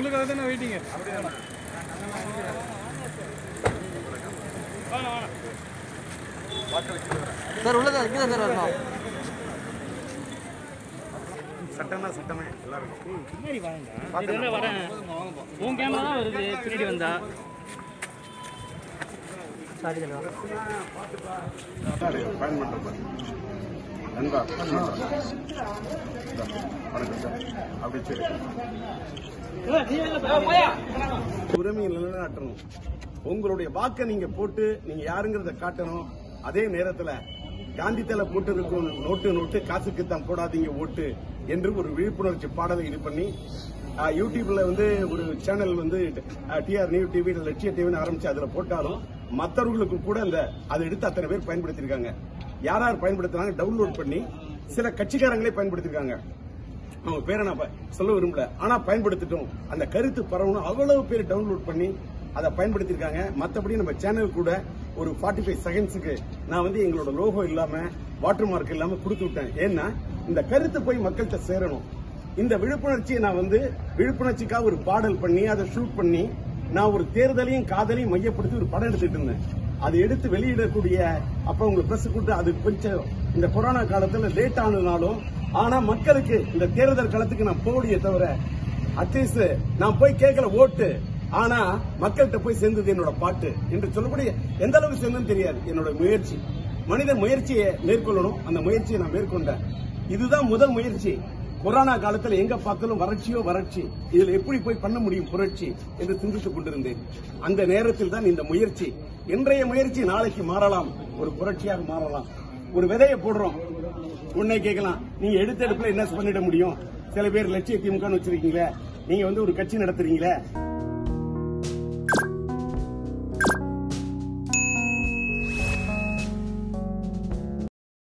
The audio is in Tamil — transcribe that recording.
உங்களுக்காக தான் வெயிட்டிங்க சார் உள்ளதா இங்கே சார் வரணும் சட்டம்னா சட்டமே எல்லாருக்கும் பின்னாடி வாங்க இது என்ன வரேன் உன் கேமரா தான் வருது பின்னாடி வந்தா பயன் பண்றேன் நண்பா வணக்கம் சார் அப்படி சரி உரிமையை நிலைநாட்டணும் உங்களுடைய வாக்கை நீங்க போட்டு நீங்க யாருங்கிறத காட்டணும் அதே நேரத்துல காந்தி தலை போட்டு இருக்கும் நோட்டு நோட்டு காசுக்கு தான் போடாதீங்க ஓட்டு என்று ஒரு விழிப்புணர்ச்சி பாடலை இது பண்ணி ஆஹ், யூடியூப்ல வந்து ஒரு சேனல் வந்து டிஆர் நியூ டிவி லட்சிய டிவின்னு ஆரம்பிச்சு அதுல போட்டாலும் மற்றவர்களுக்கு கூட இந்த அதை எடுத்து அத்தனை பேர் பயன்படுத்தியிருக்காங்க யார் யார் பயன்படுத்துறாங்க டவுன்லோட் பண்ணி சில கட்சிக்காரங்களே பயன்படுத்தியிருக்காங்க அவங்க பேரை நான் ப- சொல்ல விரும்பல ஆனா பயன்படுத்திட்டோம் அந்த கருத்து பரவணும் அவ்வளவு பேர் டவுன்லோட் பண்ணி அதை பயன்படுத்தியிருக்காங்க மத்தபடி நம்ம சேனல் கூட ஒரு 45 ஃபைவ் செகண்ட்ஸுக்கு நான் வந்து எங்களோட லோகோ இல்லாம வாட்டர் மார்க் இல்லாம கொடுத்து விட்டேன் ஏன்னா இந்த கருத்து போய் மக்கள்கிட்ட சேரணும் இந்த விழிப்புணர்ச்சியை நான் வந்து விழிப்புணர்ச்சிக்காக ஒரு பாடல் பண்ணி அதை ஷூட் பண்ணி நான் ஒரு தேர்தலையும் காதலையும் மையப்படுத்தி ஒரு படம் எடுத்துட்டு இருந்தேன் அது எடுத்து வெளியிடக்கூடிய அப்ப உங்களுக்கு பிரஸ் கூட்டு அது கொஞ்சம் இந்த கொரோனா காலத்துல லேட் ஆனதுனாலும் ஆனா மக்களுக்கு இந்த தேர்தல் களத்துக்கு நான் போகலையே தவிர அட்லீஸ்ட் நான் போய் கேட்கல ஓட்டு ஆனா மக்கள்கிட்ட போய் சேர்ந்தது என்னோட பாட்டு என்று சொல்லக்கூடிய எந்த அளவுக்கு சேர்ந்ததுன்னு தெரியாது என்னோட முயற்சி மனிதன் முயற்சியை மேற்கொள்ளணும் அந்த முயற்சியை நான் மேற்கொண்டேன் இதுதான் முதல் முயற்சி கொரோனா காலத்துல எங்க பார்த்தாலும் வறட்சியோ வறட்சி இதுல எப்படி போய் பண்ண முடியும் புரட்சி என்று சிந்தித்துக் கொண்டிருந்தேன் அந்த நேரத்தில் தான் இந்த முயற்சி இன்றைய முயற்சி நாளைக்கு மாறலாம் ஒரு புரட்சியாக மாறலாம் ஒரு விதையை போடுறோம் உன்னை கேட்கலாம் நீங்க எடுத்த எடுப்புல என்ன பண்ணிட முடியும் சில பேர் லட்சிய திமுக வச்சிருக்கீங்களே நீங்க வந்து ஒரு கட்சி நடத்துறீங்களே